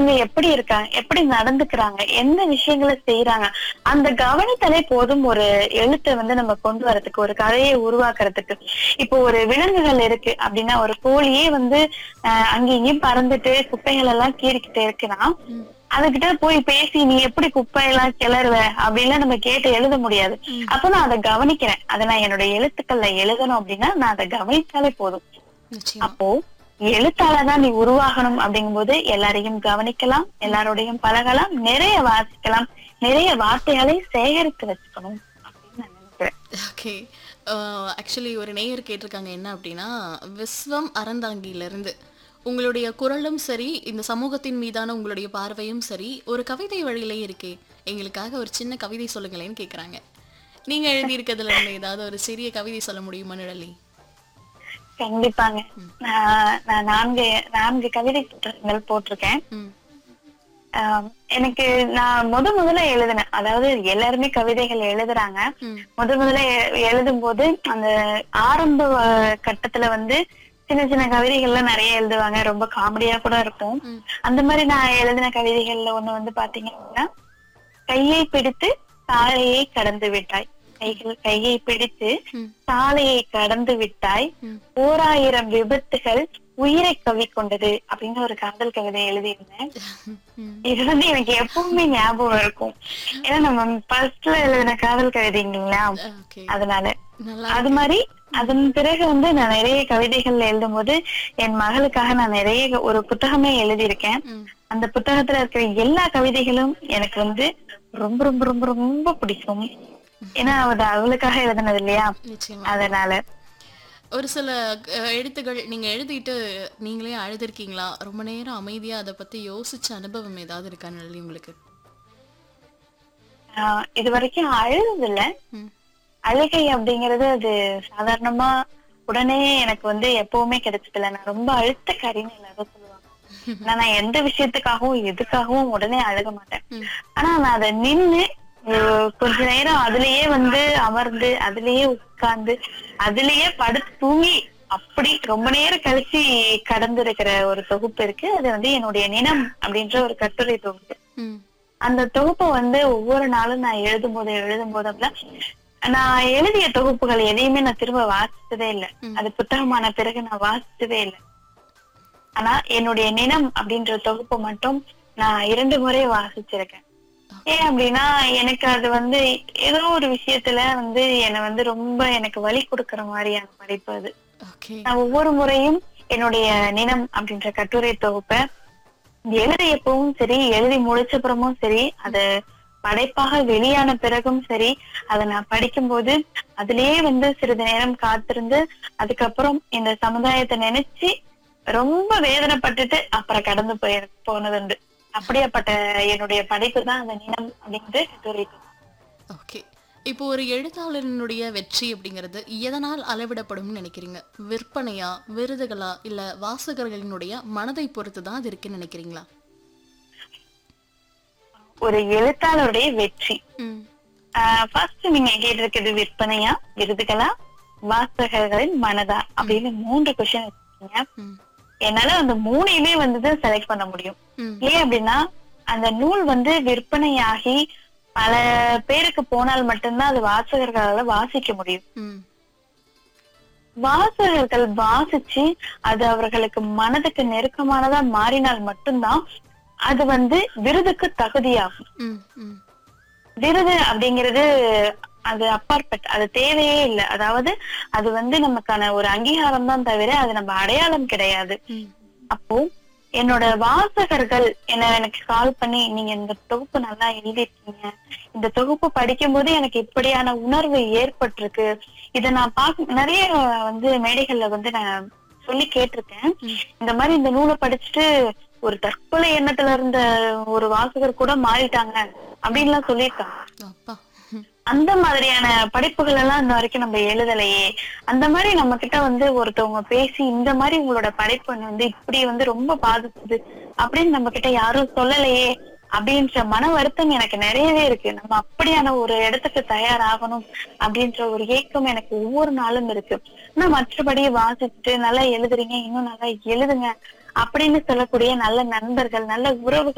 அவங்க எப்படி இருக்காங்க எப்படி நடந்துக்கிறாங்க எந்த விஷயங்களை செய்யறாங்க அந்த கவனித்தலே போதும் ஒரு எழுத்தை வந்து நம்ம கொண்டு வரதுக்கு ஒரு கதையை உருவாக்குறதுக்கு இப்போ ஒரு விலங்குகள் இருக்கு அப்படின்னா ஒரு கோழியே வந்து அஹ், அங்கேயும் இங்கேயும் பறந்துட்டு குப்பைகள் எல்லாம் கீறிக்கிட்டு இருக்குன்னா ம். அதுகிட்ட போய் பேசி நீ எப்படி குப்பையெல்லாம் கிளறுவ அப்படின்லாம் நம்ம கேட்டு எழுத முடியாது அப்ப நான் அதை கவனிக்கிறேன் அதை நான் என்னோட எழுத்துக்கள்ல எழுதணும் அப்படின்னா நான் அதை கவனித்தாலே போதும் நிச்சயமா அப்போ எழுத்தாளர் நீ உருவாகணும் அப்படிங்கும்போது எல்லாரையும் கவனிக்கலாம் எல்லாரோடையும் பழகலாம் நிறைய வாசிக்கலாம் நிறைய வார்த்தைகளை சேகரித்து வச்சுக்கணும் அப்படின்னு நான் நினைக்கிறேன் ஓகே ஆக்சுவலி ஒரு நேயர் கேட்டிருக்காங்க என்ன அப்படின்னா விஸ்வம் அறந்தாங்கியிலிருந்து உங்களுடைய குரலும் சரி இந்த சமூகத்தின் மீதான உங்களுடைய பார்வையும் சரி ஒரு கவிதை வழியிலே இருக்கே எங்களுக்காக ஒரு சின்ன கவிதை சொல்லுங்களேன்னு கேட்குறாங்க நீங்க எழுதியிருக்கிறதுல இருந்து ஏதாவது ஒரு சிறிய கவிதை சொல்ல முடியுமா நிழலி கண்டிப்பாங்க நான் நான் நான்கு நான்கு கவிதை புத்தகங்கள் போட்டிருக்கேன் ம் ஆஹ் எனக்கு நான் முத முதல்ல எழுதினேன் அதாவது எல்லாருமே கவிதைகள் எழுதுறாங்க ம் முத முதல்ல எ- எழுதும் போது அந்த ஆரம்ப அஹ், கட்டத்துல வந்து சின்ன சின்ன கவிதைகள்லாம் நிறைய எழுதுவாங்க ரொம்ப காமெடியா கூட இருக்கும் ம். அந்த மாதிரி நான் எழுதின கவிதைகள்ல ஒண்ணு வந்து பாத்தீங்க அப்படின்னா கையை பிடித்து சாலையை கடந்து விட்டாய் கைகள் கையை பிடித்து ம் சாலையை கடந்து விட்டாய் ம் ஓராயிரம் விபத்துகள் உயிரை கவி கொண்டது அப்படின்னு ஒரு காதல் கவிதை எழுதியிருந்தேன் ம் இது வந்து எனக்கு எப்பவுமே ஞாபகம் இருக்கும் ஏன்னா நம்ம ஃபர்ஸ்ட்ல எழுதின காதல் கவிதைங்களா ஓகே அதனால நல்லா அது மாதிரி அதன் பிறகு வந்து நான் நிறைய கவிதைகள் எழுதும் போது என் மகளுக்காக நான் நிறைய ஒரு புத்தகமே எழுதியிருக்கேன் ம் அந்த புத்தகத்துல இருக்கிற எல்லா கவிதைகளும் எனக்கு வந்து ரொம்ப ரொம்ப ரொம்ப ரொம்ப பிடிக்கும் ஏன்னா அது அவளுக்காக எழுதுனது இல்லையா நிச்சயமா அதனால ஒரு சில அஹ், எழுத்துகள் நீங்க எழுதிட்டு நீங்களே அழுதுருக்கீங்களா ரொம்ப நேரம் அமைதியா அதை பத்தி யோசிச்ச அனுபவம் ஏதாவது இருக்கா நிழலி உங்களுக்கு ஆஹ் இது வரைக்கும் அழுததில்ல ம் அழுகை அப்படிங்கறது அது சாதாரணமா உடனே எனக்கு வந்து எப்பவுமே கிடைச்சதில்ல நான் ரொம்ப அழுத்தக்காரின்னு எல்லாரும் சொல்லுவாங்க ஆனா நான் எந்த விஷயத்துக்காகவும் எதுக்காகவும் உடனே அழுக மாட்டேன் ம் ஆனா நான் அதை நின்னு அஹ், கொஞ்ச நேரம் அதுலயே வந்து அமர்ந்து அதுலயே உட்கார்ந்து அதுலயே படுத்து தூங்கி அப்படி ரொம்ப நேரம் கழிச்சு கடந்து இருக்கிற ஒரு தொகுப்பு இருக்கு அது வந்து என்னுடைய நினம் அப்படின்ற ஒரு கட்டுரை தொகுப்பு ம் அந்த தொகுப்பை வந்து ஒவ்வொரு நாளும் நான் எழுதும் போது எழுதும் போது அப்படிலாம் நான் எழுதிய தொகுப்புகள் எதையுமே நான் திரும்ப வாசிச்சதே இல்லை ம். அது புத்தகமான பிறகு நான் வாசிச்சதே இல்லை ஆனா என்னுடைய நினம் அப்படின்ற தொகுப்பை மட்டும் நான் இரண்டு முறை வாசிச்சிருக்கேன் ஏன் அப்படின்னா எனக்கு அது வந்து ஏதோ ஒரு விஷயத்துல வந்து என்னை வந்து ரொம்ப எனக்கு வலி கொடுக்கிற மாதிரியான படைப்பு அது ஓகே நான் ஒவ்வொரு முறையும் என்னுடைய நினம் அப்படின்ற கட்டுரை தொகுப்பை எழுதியப்பவும் சரி எழுதி முடிச்சப்புறமும் சரி அது படைப்பாக வெளியான பிறகும் சரி அதை நான் படிக்கும்போது அதிலேயே வந்து சிறிது நேரம் காத்திருந்து அதுக்கப்புறம் இந்த சமுதாயத்தை நினைச்சு ரொம்ப வேதனைப்பட்டுட்டு அப்புறம் கடந்து போய் போனதுண்டு அப்படியாப்பட்ட என்னுடைய படைப்பு தான் அந்த நினம் அப்படிங்கிற கட்டுரை தொகுப்பு. ஓகே இப்போ ஒரு எழுத்தாளரினுடைய வெற்றி அப்படிங்கிறது எதனால் அளவிடப்படும்னு நினைக்கிறீங்க விற்பனையா விருதுகளா இல்ல வாசகர்களினுடைய மனதை பொறுத்து தான் அது இருக்குன்னு நினைக்கிறீங்களா ஒரு எழுத்தாளருடைய வெற்றி ம் ஃபர்ஸ்ட் நீங்க கேட்டிருக்கிறது விற்பனையா விருதுகளா வாசகர்களின் மனதா அப்படின்னு மூன்று கொஸ்டின் வச்சிருக்கீங்க ம் என்னால அந்த மூணையுமே வந்து செலக்ட் பண்ண முடியும் ம் ஏன் அப்படின்னா அந்த நூல் வந்து விற்பனையாகி பல பேருக்கு போனால் மட்டும்தான் அது வாசகர்களால வாசிக்க முடியும் ம் வாசகர்கள் வாசிச்சு அது அவர்களுக்கு மனதுக்கு நெருக்கமானதா மாறினால் மட்டும்தான் அது வந்து விருதுக்கு தகுதியாகும் ம் ம் விருது அப்படிங்கிறது அது அப்பாற்பட்ட அது தேவையே இல்லை அதாவது அது வந்து நமக்கான ஒரு அங்கீகாரம் தான் தவிர அது நம்ம அடையாளம் கிடையாது ம் அப்போ என்னோட வாசகர்கள் என்ன எனக்கு கால் பண்ணி நீங்க இந்த தொகுப்பு நல்லா எழுதிருக்கீங்க இந்த தொகுப்பு படிக்கும் போது எனக்கு இப்படியான உணர்வு ஏற்பட்டிருக்கு இத நான் பார்க்க நிறைய வந்து மேடைகள்ல வந்து நான் சொல்லி கேட்டிருக்கேன் ம். இந்த மாதிரி இந்த நூலை படிச்சுட்டு ஒரு தற்கொலை எண்ணத்துல இருந்த ஒரு வாசகர் கூட மாறிட்டாங்க அப்படின்லாம் சொல்லியிருக்காங்க அப்பா ம் அந்த மாதிரியான படைப்புகள் எல்லாம் இந்த வரைக்கும் நம்ம எழுதலையே அந்த மாதிரி நம்ம கிட்ட வந்து ஒருத்தவங்க பேசி இந்த மாதிரி உங்களோட படைப்பு வந்து இப்படி வந்து ரொம்ப பாதிச்சுது அப்படின்னு நம்ம கிட்ட யாரும் சொல்லலையே அப்படின்ற மன வருத்தம் எனக்கு நிறையவே இருக்கு நம்ம அப்படியான ஒரு இடத்துக்கு தயாராகணும் அப்படின்ற ஒரு ஏக்கம் எனக்கு ஒவ்வொரு நாளும் இருக்கு ஆனா மற்றபடி வாசிச்சுட்டு நல்லா எழுதுறீங்க இன்னும் நல்லா எழுதுங்க அப்படின்னு சொல்லக்கூடிய நல்ல நண்பர்கள் நல்ல உறவுகள்